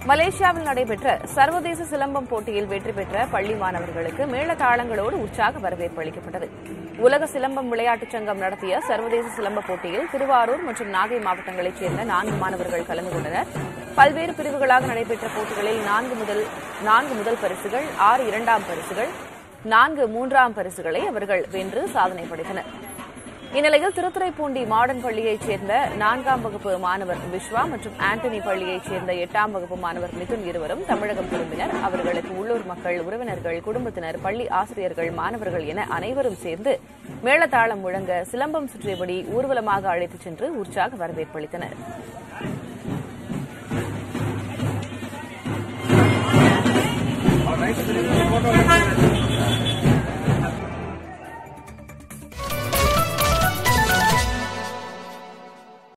மலேசியாவில் நடைபெற்ற சர்வதேச சிலம்பம் போட்டியில் வெற்றி பெற்ற பள்ளி மாணவர்களுக்கு மேளதாளங்களோடு உற்சாக வரவேற்பு அளிக்கப்பட்டது உலக சிலம்பம் விளையாட்டுச் சங்கம் நடத்திய சர்வதேச சிலம்ப போட்டியில் திருவாரூர் மற்றும் நாகை மாவட்டங்களைச் சேர்ந்த நான்கு மாணவர்கள் கலந்து கொண்டனர் பல்வேறு பிரிவுகளாக நடைபெற்ற போட்டிகளில் நான்கு முதல் நான்கு முதல் பரிசுகள் ஆறு இரண்டாம் பரிசுகள் நான்கு மூன்றாம் பரிசுகளை அவர்கள் வென்று சாதனை படைத்தனர் இந்நிலையில் திருத்துறைப்பூண்டி மாடர்ன் பள்ளியைச் சேர்ந்த நான்காம் வகுப்பு மாணவர் விஸ்வா மற்றும் ஆண்டனி பள்ளியைச் சேர்ந்த எட்டாம் வகுப்பு மாணவர் மிதுன் இருவரும் தமிழகம் திரும்பினர் அவர்களுக்கு உள்ளூர் மக்கள் உறவினர்கள் குடும்பத்தினர் பள்ளி ஆசிரியர்கள் மாணவர்கள் என அனைவரும் சேர்ந்து மேளதாளம் முழங்க சிலம்பம் சுற்றியபடி ஊர்வலமாக அழைத்துச் சென்று உற்சாக வரவேற்பு அளித்தனர் All right.